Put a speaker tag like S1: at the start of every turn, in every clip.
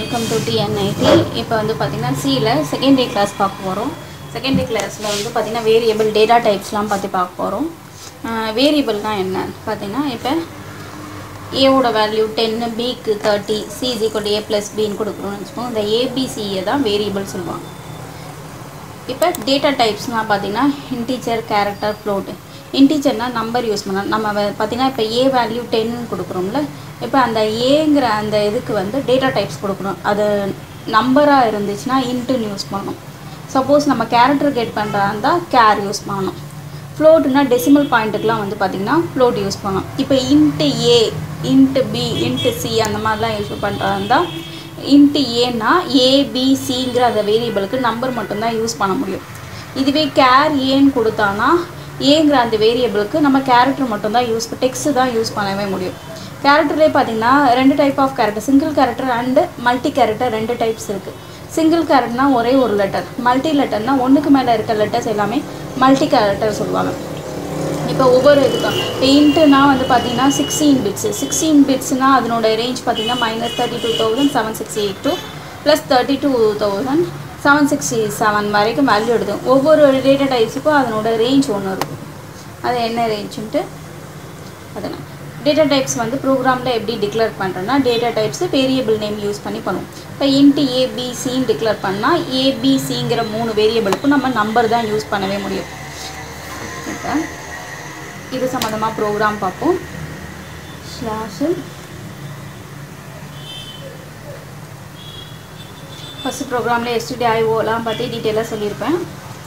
S1: Welcome to டிஎன்ஐடி இப்போ வந்து பார்த்திங்கன்னா சியில் செகண்டரி கிளாஸ் பார்க்க போகிறோம் செகண்டரி கிளாஸில் வந்து பார்த்திங்கன்னா வேரியபிள் டேட்டா டைப்ஸ்லாம் பற்றி பார்க்க போகிறோம் வேரியபிள்னால் என்ன பார்த்திங்கன்னா இப்போ ஏவோட வேல்யூ டென்னு பிக்கு thirty C is equal A plus பின்னு கொடுக்குறோம்னு வச்சுக்கோங்க இந்த ஏபிசியை தான் வேரியபிள் சொல்லுவாங்க இப்போ டேட்டா டைப்ஸ்னால் பார்த்தீங்கன்னா இன்டீஜர் கேரக்டர் ஃப்ளோட் இன்டீஜர்னால் நம்பர் யூஸ் பண்ணலாம் நம்ம வ- பார்த்தீங்கன்னா இப்போ ஏ வேல்யூ டென்னு கொடுக்குறோம்ல இப்போ அந்த ஏங்கிற அந்த இதுக்கு வந்து டேட்டா டைப்ஸ் கொடுக்கணும் அது நம்பராக இருந்துச்சுன்னா இன்ட்டுன்னு யூஸ் பண்ணணும் சப்போஸ் நம்ம கேரக்டர் கெட் பண்ணுறா இருந்தால் கேர் யூஸ் பண்ணணும் ஃப்ளோட்னா டெசிமல் பாயிண்ட்டுக்கெலாம் வந்து பார்த்திங்கன்னா ஃப்ளோட் யூஸ் பண்ணணும் இப்போ int A int B int C அந்த மாதிரிலாம் யூஸ் பண்ணுறா இருந்தால் இன்ட்டு ஏன்னா ஏபிசிங்கிற அந்த வேரியபிளுக்கு நம்பர் மட்டும்தான் யூஸ் பண்ண முடியும் இதுவே கேர் ஏன்னு கொடுத்தானா ஏங்கிற அந்த வேரியபிளுக்கு நம்ம கேரக்டர் மட்டும்தான் யூஸ் டெக்ஸ்ட் தான் யூஸ் பண்ணவே முடியும் கேரக்டர்லேயே பார்த்தீங்கன்னா ரெண்டு type of character single character and multi character ரெண்டு டைப்ஸ் இருக்குது சிங்கிள் கேரக்டர்னா ஒரே ஒரு லெட்டர் மல்டி லெட்டர்னா ஒன்றுக்கு மேலே இருக்க லெட்டர்ஸ் எல்லாமே மல்டி கேரக்டர் சொல்லுவாங்க இப்போ ஒவ்வொரு இதுக்கும் இப்போ இன்ட்டுனா வந்து பார்த்தீங்கன்னா சிக்ஸ்டீன் பிட்ஸு சிக்ஸ்டீன் பிட்ஸ்னால் அதனோட ரேஞ்ச் பார்த்தீங்கன்னா minus thirty two thousand seven sixty eight to plus thirty two thousand seven sixty seven வரைக்கும் வேல்யூ எடுக்கும் ஒவ்வொரு டேட்டா டைப்ஸுக்கும் அதனோட ரேஞ்ச் ஒன்று இருக்கும் அது என்ன ரேஞ்சுன்ட்டு அதனால் டேட்டா டைப்ஸ் வந்து ப்ரோக்ராமில் எப்படி டிக்ளேர் பண்ணுறோன்னா data types variable name use பண்ணி பண்ணுவோம் இப்போ இன்ட்டு ஏபிசின்னு டிக்ளேர் பண்ணால் ஏபிசிங்கிற மூணு வேரியபிளுக்கும் நம்ம நம்பர் தான் யூஸ் பண்ணவே முடியும் இப்போ இது சம்மந்தமாக ப்ரோக்ராம் பார்ப்போம் ஸ்லாஷு ஃபஸ்ட்டு ப்ரோக்ராமில் எஸ்டிடி ஐஓலாம் பற்றி டீட்டெயிலாக சொல்லியிருப்பேன்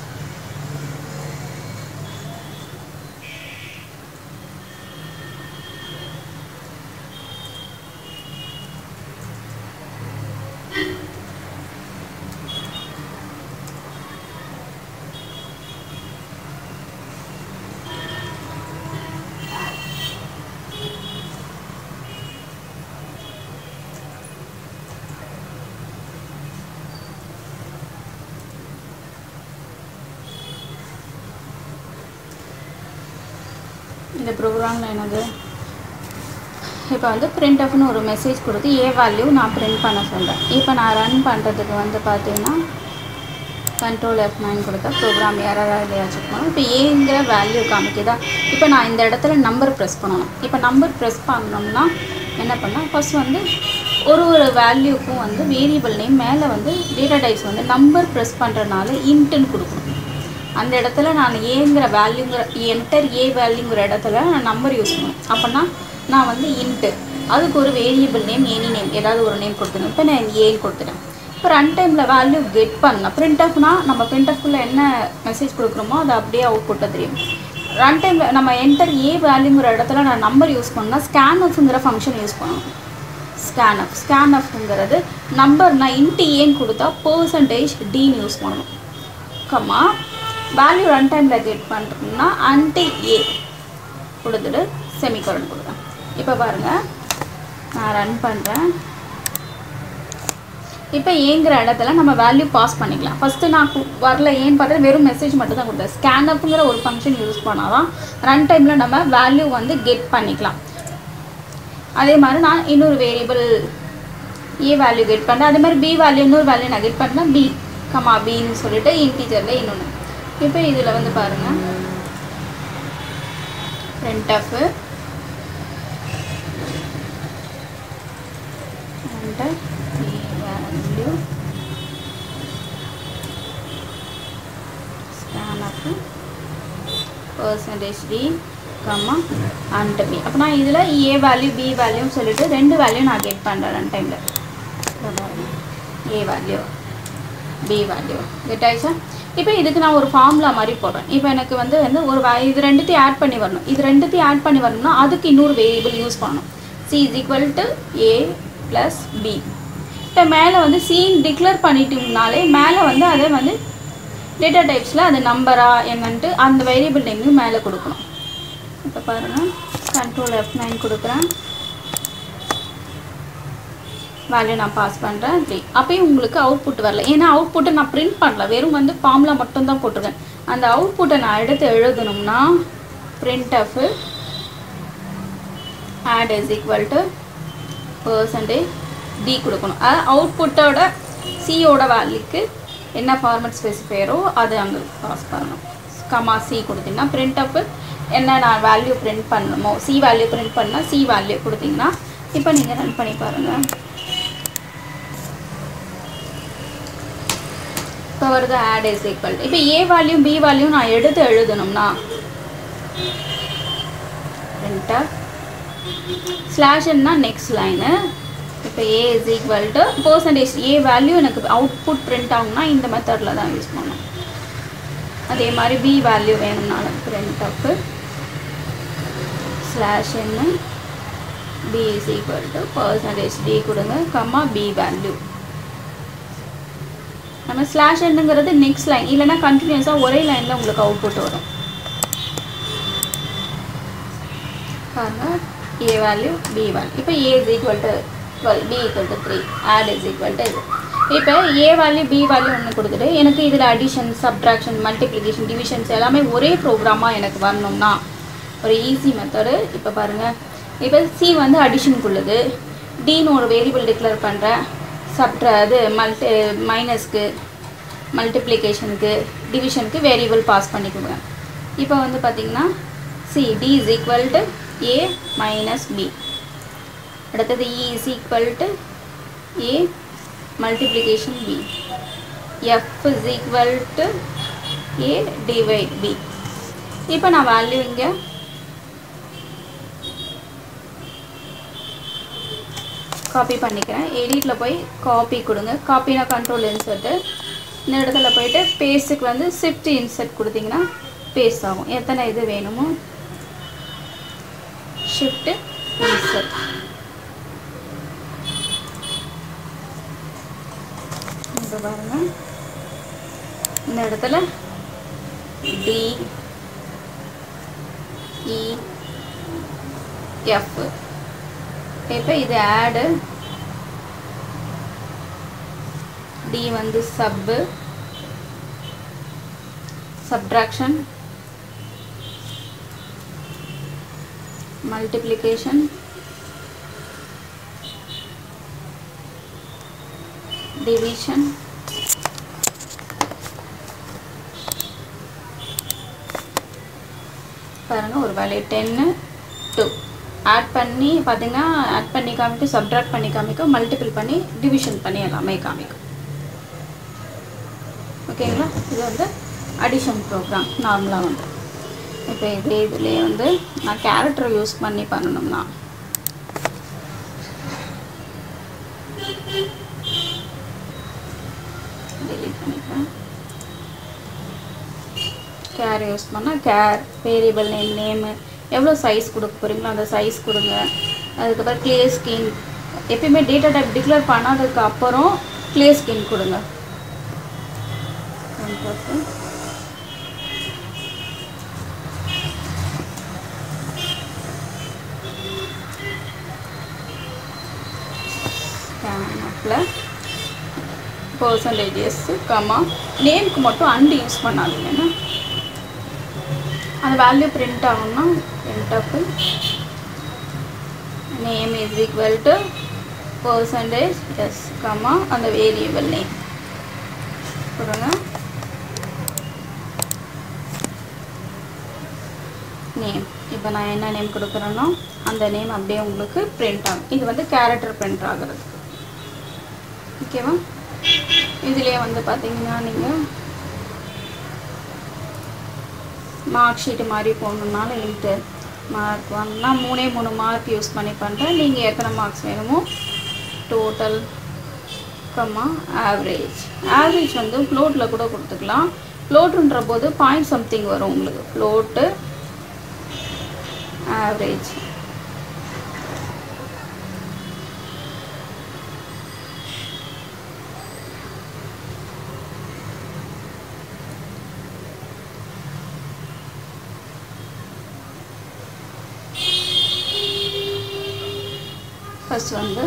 S1: இந்த ப்ரோக்ராமில் என்னது இப்போ வந்து printf னு ஒரு மெசேஜ் கொடுத்து ஏ வேல்யூ நான் பிரிண்ட் பண்ண சொல்கிறேன் இப்போ நான் ரன் பண்ணுறதுக்கு வந்து பார்த்தீங்கன்னா கண்ட்ரோல் எஃப் நைன் கொடுத்தா ப்ரோக்ராம் யாராவது இல்லையா செக் பண்ணணும் இப்போ ஏங்கிற வேல்யூ காமிக்குதா இப்போ நான் இந்த இடத்துல நம்பர் ப்ரெஸ் பண்ணணும் இப்போ நம்பர் ப்ரெஸ் பண்ணோம்னா என்ன பண்ணால் ஃபர்ஸ்ட் வந்து ஒரு ஒரு வேல்யூக்கும் வந்து வேரியபிள் நேம் மேலே வந்து டேட்டா டைப்ஸ் வந்து நம்பர் ப்ரெஸ் பண்ணுறதுனால இன்ட்டுன்னு கொடுக்கணும் அந்த இடத்துல நான் ஏங்கிற வேல்யூங்கிற என்டர் ஏ வேல்யூங்கிற இடத்துல நான் நம்பர் யூஸ் பண்ணுவேன் அப்போனா நான் வந்து இன்ட்டு அதுக்கு ஒரு வேரியபிள் நேம் எனி நேம் ஏதாவது ஒரு நேம் கொடுத்துருவேன் இப்போ நான் ஏன்னு கொடுத்துட்டேன் இப்போ ரன் டைமில் வேல்யூ கெட் பண்ணலாம் பிரிண்ட் ஆஃப்னா நம்ம பிரிண்ட் ஆஃப்குள்ளே என்ன மெசேஜ் கொடுக்குறோமோ அது அப்படியே அவுட் புட்டாக தெரியும் ரன் டைமில் நம்ம என்டர் ஏ வேல்யூங்கிற இடத்துல நான் நம்பர் யூஸ் பண்ணால் ஸ்கேன் ஆஃப்ங்கிற ஃபங்க்ஷன் யூஸ் பண்ணணும் ஸ்கேன் ஆஃப் ஸ்கேன் ஆஃப்ங்கிறது நம்பர் நான் இன்ட்டு ஏன்னு கொடுத்தா பர்சன்டேஜ் டின்னு யூஸ் பண்ணணும் கம்மா வேல்யூ ரன் டைமில் கெட் பண்ணுறோம்னா அன்ட்டு ஏ கொடுத்துட்டு செமிகோலன் கொடுக்குறேன் இப்போ பாருங்கள் நான் ரன் பண்ணுறேன் இப்போ ஏங்கிற இடத்துல நம்ம வேல்யூ பாஸ் பண்ணிக்கலாம் ஃபஸ்ட்டு நான் கு- வரல ஏன்னு பார்த்தா வெறும் மெசேஜ் மட்டும் தான் கொடுத்தேன் ஸ்கேன் அப்புங்கிற ஒரு ஃபங்க்ஷன் யூஸ் பண்ணால் தான் ரன் டைமில் நம்ம வேல்யூ வந்து கெட் பண்ணிக்கலாம் அதே மாதிரி நான் இன்னொரு வேரியபிள் ஏ வேல்யூ கெட் பண்ணுறேன் அதே மாதிரி பி வேல்யூ இன்னொரு வேல்யூ நான் கெட் பண்ணேன் பி கமா பின்னு சொல்லிட்டு இன்டீஜரில் இன்னொன்று இப்போ இதில் வந்து பாருங்கள் printf ஆஃபு enter value scan up percentage d comma and B அப்போ நான் இதில் ஏ வேல்யூ பி வேல்யூன்னு சொல்லிட்டு ரெண்டு வேல்யூ நான் கெட் பண்ணுறேன் ரன் டைமில் A value B value get ஆயிடுச்சா இப்போ இதுக்கு நான் ஒரு ஃபார்முலா மாதிரி போடுறேன் இப்போ எனக்கு வந்து வந்து ஒரு va- இது ரெண்டுத்தையும் ஆட் பண்ணி வரணும் இது ரெண்டுத்தையும் ஆட் பண்ணி வரணும்னா அதுக்கு இன்னொரு வேரியபிள் யூஸ் பண்ணணும் C is equal to A plus B இப்போ மேலே வந்து சீன் டிக்ளேர் பண்ணிட்டோம்னாலே மேலே வந்து அதை வந்து டேட்டா டைப்ஸில் அது நம்பரா என்னன்ட்டு அந்த வேரியபிள் நேமையும் மேலே கொடுக்கணும் இப்போ பாருங்கள் கண்ட்ரோல் எஃப் நைன் கொடுக்குறேன் வேல்யூ நான் பாஸ் பண்ணுறேன் த்ரீ அப்பயும் உங்களுக்கு அவுட்புட் வரல ஏன்னா அவுட்புட்டை நான் பிரிண்ட் பண்ணல வெறும் வந்து ஃபார்முலா மட்டும்தான் போட்டிருக்கேன் அந்த அவுட்புட்டை நான் எடுத்து எழுதணும்னா printf ஆஃப் add is equal to percentage D கொடுக்கணும் அது அவுட்புட்டோட சியோட வேல்யூக்கு என்ன ஃபார்மட் ஸ்பெசிஃபையரோ அது அங்கே பாஸ் பண்ணணும் கமா சி கொடுத்தீங்கன்னா பிரிண்ட் அப் என்ன நான் வேல்யூ பிரிண்ட் பண்ணணுமோ சி வேல்யூ பிரிண்ட் பண்ணால் சி வேல்யூ கொடுத்தீங்கன்னா இப்போ நீங்கள் ரன் பண்ணி பாருங்கள் இப்போ வருது ஆட் இஸ் ஈக்குவல் இப்போ ஏ வேல்யூ பி வேல்யூ நான் எடுத்து எழுதணும்னா பிரிண்டர் ஸ்லாஷ்னா நெக்ஸ்ட் லைனு இப்போ A is equal to percentage A value எனக்கு அவுட்புட் பிரிண்ட் ஆகும்னா இந்த மெத்தடில் தான் யூஸ் பண்ணணும் அதே மாதிரி பி வேல்யூ வேணும்னாலும் பிரிண்ட் அப்பு ஸ்லாஷ் என்ன B is equal to percentage D கொடுங்க கம்மா பி வேல்யூ நம்ம ஸ்லாஷ் என்னங்கிறது நெக்ஸ்ட் லைன் இல்லைன்னா கண்டினியூஸாக ஒரே லைனில் உங்களுக்கு அவுட்புட் வரும் பாருங்க ஏ வேல்யூ பி வேல்யூ இப்போ A is equal to twelve B equal to three add is equal to இது இப்போ ஏ வேல்யூ பி வேல்யூ ஒன்று கொடுத்துட்டு எனக்கு இதில் அடிஷன் சப்ட்ராக்ஷன் மல்டிப்ளிகேஷன் டிவிஷன்ஸ் எல்லாமே ஒரே ப்ரோக்ராமாக எனக்கு வரணும்னா ஒரு ஈஸி மெத்தடு இப்போ பாருங்கள் இப்போ சி வந்து அடிஷனுக்குள்ளது டின்னு ஒரு வேரியபிள் டிக்ளேர் பண்ணுறேன் சப்ட்ரா அது மல்டி மைனஸ்க்கு மல்டிப்ளிகேஷனுக்கு டிவிஷனுக்கு வேரியபிள் பாஸ் பண்ணி கொடுங்க இப்போ வந்து பார்த்திங்கன்னா C D is equal to A minus B அடுத்தது E is equal to A multiplication B F is equal to A divide B இப்போ நான் வேல்யூ இங்கே காப்பி பண்ணிக்கிறேன் எடிட்டில் போய் காப்பி கொடுங்க காப்பினா கண்ட்ரோல் இன்சர்ட்டு இந்த இடத்துல போயிட்டு பேஸ்ட்டுக்கு வந்து ஷிஃப்ட் இன்சர்ட் கொடுத்தீங்கன்னா பேஸ்ட் ஆகும் எத்தனை இது வேணுமோ ஷிஃப்ட் இன்சர்ட் இப்போ பாருங்க இந்த இடத்துல டி இ எஃப் இப்போ இது ஆடு டி வந்து சப்பு சப்ட்ராக்ஷன் மல்டிப்ளிகேஷன் டிவிஷன் பாருங்க ஒரு வேல்யூ டென்னு டூ ஆட் பண்ணி பார்த்தீங்கன்னா ஆட் பண்ணி காமிக்கும் சப்ட்ராக்ட் பண்ணி காமிக்கும் மல்டிபிள் பண்ணி டிவிஷன் பண்ணி எல்லாமே காமிக்கும் ஓகேங்களா இது வந்து அடிஷன் ப்ரோக்ராம் நார்மலாக வந்து இப்போ இதே இதுலேயே வந்து நான் கேரக்டர் யூஸ் பண்ணி பண்ணணும்னா delete பண்ணிக்கிறேன் கேர் யூஸ் பண்ணால் கேர் வேரியபிள் நேம் நேமு எவ்வளோ சைஸ் கொடுக்க போகிறீங்களோ அந்த சைஸ் கொடுங்க அதுக்கப்புறம் கிளே ஸ்கின் எப்பயுமே டேட்டா டைப் டிக்ளேர் பண்ணாததுக்கு அப்புறம் கிளே ஸ்கின் கொடுங்க ஸ்கேனப்பில் பர்சன்டேஜஸ் கம்மா நேமுக்கு மட்டும் அண்டு யூஸ் பண்ணாதீங்கன்னா அந்த வேல்யூ பிரிண்ட் ஆகும்னா printf name is equal to percentage S comma அந்த வேரியபிள் நேம் கொடுங்க நேம் இப்போ நான் என்ன நேம் கொடுக்குறேனோ அந்த நேம் அப்படியே உங்களுக்கு பிரிண்ட் ஆகும் இது வந்து கேரக்டர் பிரிண்ட் ஆகுறதுக்கு ஓகேவா இதுலேயே வந்து பார்த்தீங்கன்னா நீங்கள் மார்க் ஷீட்டு மாதிரி போடணுன்னாலும் இன்ட்டு மார்க் ஒன்னா மூணே மூணு மார்க் யூஸ் பண்ணி பண்ணுறேன் நீங்கள் எத்தனை மார்க்ஸ் வேணுமோ டோட்டல் கம்மா ஆவரேஜ் ஆவரேஜ் வந்து ஃப்ளோட்டில் கூட கொடுத்துக்கலாம் ஃப்ளோட்டுன்ற போது பாயிண்ட் சம்திங் வரும் உங்களுக்கு ஃப்ளோட்டு ஆவரேஜ் ஃபர்ஸ்ட் வந்து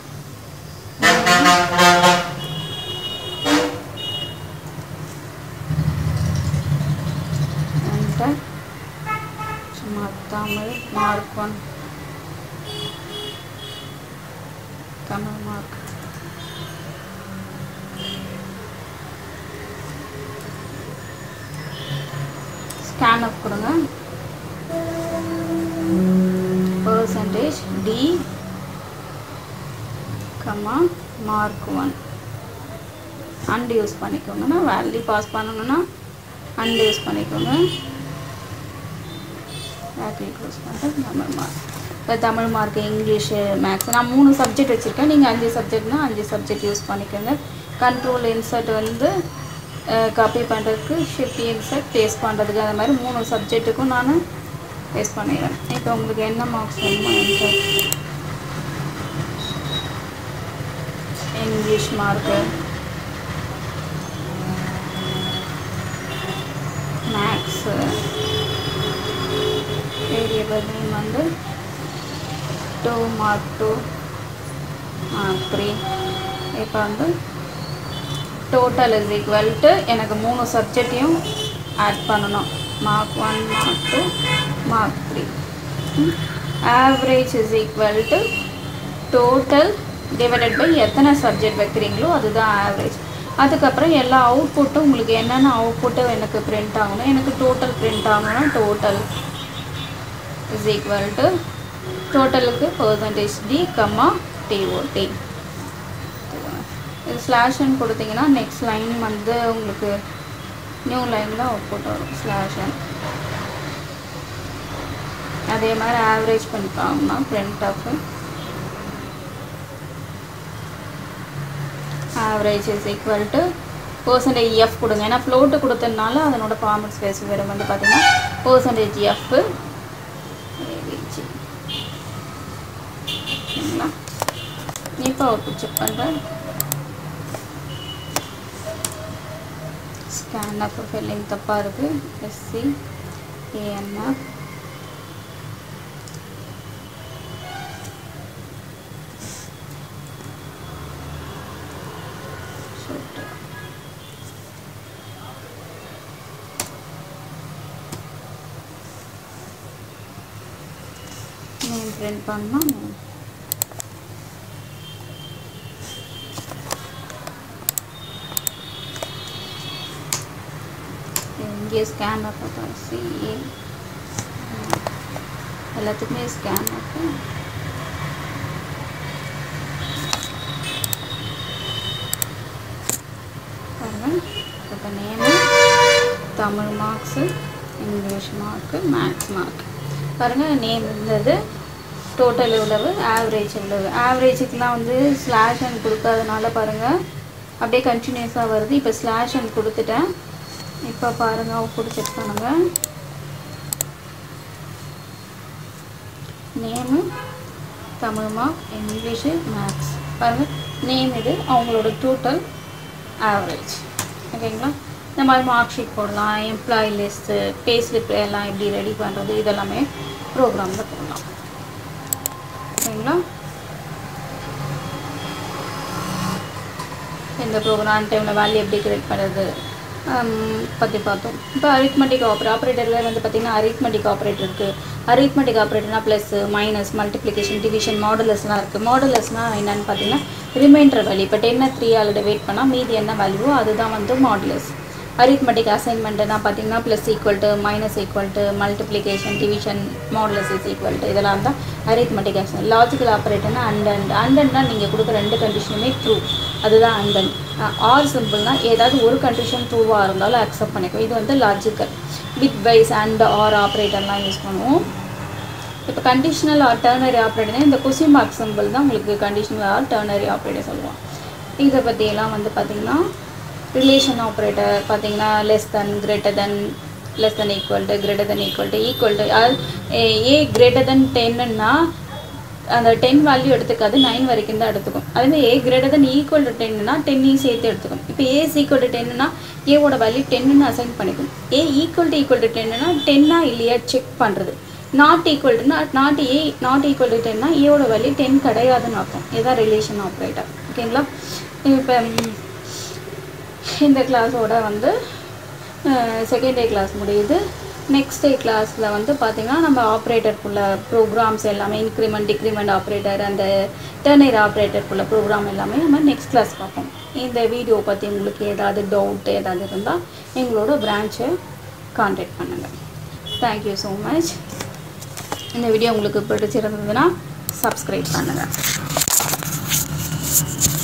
S1: enter. சும்மா Tamil mark one Tamil mark scanf கொடுங்க percentage D comma mark one and use பண்ணிக்கோங்கன்னா வேல்யூ பாஸ் பண்ணணும்னா அண்ட் யூஸ் பண்ணிக்கோங்க வேல்யூ க்ளோஸ் பண்ணிட்டு தமிழ் மார்க் இப்போ தமிழ் மார்க் இங்கிலீஷு மேக்ஸ் நான் மூணு சப்ஜெக்ட் வச்சுருக்கேன் நீங்கள் அஞ்சு சப்ஜெக்ட்னா அஞ்சு சப்ஜெக்ட் யூஸ் பண்ணிக்கோங்க கண்ட்ரோல் இன்சர்ட் வந்து காப்பி பண்ணுறதுக்கு ஷிஃப்ட் இன்சர்ட் பேஸ்ட் பண்ணுறதுக்கு அந்த மாதிரி மூணு சப்ஜெக்ட்டுக்கும் நான் பேஸ்ட் பண்ணிடுறேன் இப்போ உங்களுக்கு என்ன மார்க்ஸ் வேணுமோ enter English mark maths variable name வந்து two mark two mark three இப்போ வந்து டோட்டல் இஸ் ஈக்குவல் டு எனக்கு மூணு சப்ஜெக்டையும் ஆட் பண்ணணும் mark one mark two mark three average is equal to total divided by எத்தனை சப்ஜெக்ட் வைக்கிறீங்களோ அதுதான் ஆவரேஜ் அதுக்கப்புறம் எல்லா அவுட்புட்டும் உங்களுக்கு என்னென்ன அவுட்புட்டு எனக்கு பிரிண்ட் ஆகணும் எனக்கு டோட்டல் பிரிண்ட் ஆகணும்னா டோட்டல் இஸ் ஈக்குவல் டு டோட்டலுக்கு பர்சன்டேஜ் டி கம்மா டிஓடி இது ஸ்லாஷன் கொடுத்தீங்கன்னா நெக்ஸ்ட் லைன் வந்து உங்களுக்கு நியூ லைனில் அவுட்புட் வரும் ஸ்லாஷன் அதே மாதிரி ஆவரேஜ் பண்ணிப்பாங்கன்னா printf average is equal to percentage F கொடுங்க ஏன்னா ஃப்ளோட்டு கொடுத்ததுனால அதனோட ஃபார்மட் ஸ்பேஸ் வெறும் வந்து பார்த்தீங்கன்னா பர்சன்டேஜ் எஃப் ஏவிஜி சரிங்களா இப்போ அவுட்புட் செக் பண்ணுறேன் ஸ்கேன் அப் ஃபில்லிங் தப்பாக இருக்குது எஸ்சி ஏஎன்எஃப் நேம் பிரிண்ட் பண்ணால் நேம் இங்கே ஸ்கேன் அப்போ சிஏ எல்லாத்துக்குமே ஸ்கேன் அப்போ பாருங்கள் இப்போ name Tamil marks English mark maths mark பாருங்கள் நேம் இருந்தது டோட்டல் எவ்வளவு ஆவரேஜ் எவ்வளவு ஆவரேஜுக்கெலாம் வந்து ஸ்லாஷ் அண்ட் கொடுக்காதனால பாருங்கள் அப்படியே கண்டினியூஸாக வருது இப்போ ஸ்லாஷ் அண்ட் கொடுத்துட்டேன் இப்போ பாருங்கள் அவுட்புட் செக் பண்ணுங்கள் name Tamil mark English maths பாருங்கள் நேம் இது அவங்களோட டோட்டல் ஆவரேஜ் ஓகேங்களா இந்த மாதிரி மார்க் ஷீட் போடலாம் எம்ப்ளாயி லிஸ்ட்டு பே ஸ்லிப் எல்லாம் எப்படி ரெடி பண்ணுறது இதெல்லாமே ப்ரோக்ராமில் போடலாம் ஓகேங்களா இந்த ப்ரோக்ராம் டைமில் வேல்யூ எப்படி கிரியேட் பண்ணுறது பற்றி பார்த்தோம் இப்போ அரித்மெட்டிக் ஆப்ரே ஆப்ரேட்டரில் வந்து பார்த்திங்கன்னா அரித்மெட்டிக் ஆப்ரேட்டர் இருக்குது அரித்மெட்டிக் ஆப்ரேட்டர்னா ப்ளஸ் மைனஸ் மல்டிப்ளிகேஷன் டிவிஷன் மாடுலஸ்லாம் இருக்குது மாடுலஸ்னால் என்னென்னு பார்த்தீங்கன்னா ரிமைண்டர் வேல்யூ இப்போ டென்னை த்ரீ ஆல் டிவைட் பண்ணால் மீதி என்ன வேல்யூவோ அதுதான் வந்து மாடுலஸ் அரித்மெட்டிக் அசைன்மெண்ட்னா பார்த்தீங்கன்னா plus equal to minus equal to multiplication division modulus is equal to இதெல்லாம் தான் அரித்மெட்டிக் அசைன் லாஜிக்கல் ஆப்ரேட்டர்னா அண்ட் அண்ட் அண்டன்னா நீங்கள் கொடுக்குற ரெண்டு கண்டிஷனுமே ட்ரூ அதுதான் அண்ட் அண்ட் ஆர் சிம்பிள்னா ஏதாவது ஒரு கண்டிஷன் ட்ரூவாக இருந்தாலும் அக்செப்ட் பண்ணிக்கும் இது வந்து logical bitwise and or ஆப்ரேட்டர்லாம் யூஸ் பண்ணுவோம் இப்போ கண்டிஷனல் ஆர் டர்னரி ஆப்ரேட்டர் இந்த கொஸ்டின் மார்க் சிம்பிள் தான் உங்களுக்கு கண்டிஷனல் ஆர் டர்னரி ஆப்ரேட்டர் சொல்லுவோம் இதை பற்றியெல்லாம் வந்து பார்த்திங்கன்னா ரிலேஷன் ஆப்ரேட்டர் பார்த்தீங்கன்னா less than greater than less than equal to greater than equal to equal to A greater than டென்னுன்னா அந்த டென் வேல்யூ எடுத்துக்காது நைன் வரைக்கும் தான் எடுத்துக்கும் அதே A greater than equal to டென்னுனா டென்னையும் சேர்த்து எடுத்துக்கும் இப்போ ஏ ஈக்குவல் டு டென்னுனா ஏவோட வேல்யூ டென்னு அசைன் பண்ணிக்கும் A equal to equal to டென்னுனா டென்னா இல்லையா செக் பண்ணுறது நாட் ஈக்குவல் டுனா not A not equal to டென்னா ஏவோட வேல்யூ டென் கிடையாதுன்னு அர்த்தம் இதுதான் ரிலேஷன் ஆப்ரேட்டர் ஓகேங்களா இப்போ இந்த கிளாஸோட வந்து செகண்ட் டே கிளாஸ் முடியுது நெக்ஸ்ட் டே கிளாஸில் வந்து பார்த்திங்கன்னா நம்ம ஆப்ரேட்டருக்குள்ள ப்ரோக்ராம்ஸ் எல்லாமே இன்க்ரிமெண்ட் டிக்ரிமெண்ட் ஆப்ரேட்டர் அந்த டர்னர் ஆப்ரேட்டருக்குள்ள ப்ரோக்ராம் எல்லாமே நம்ம நெக்ஸ்ட் கிளாஸ் பார்ப்போம் இந்த வீடியோ பற்றி உங்களுக்கு ஏதாவது டவுட் ஏதாவது இருந்தால் எங்களோட பிரான்ச்சை கான்டாக்ட் பண்ணுங்கள் தேங்க்யூ ஸோ மச் இந்த வீடியோ உங்களுக்கு பிடிச்சிருந்ததுன்னா சப்ஸ்கிரைப் பண்ணுங்கள்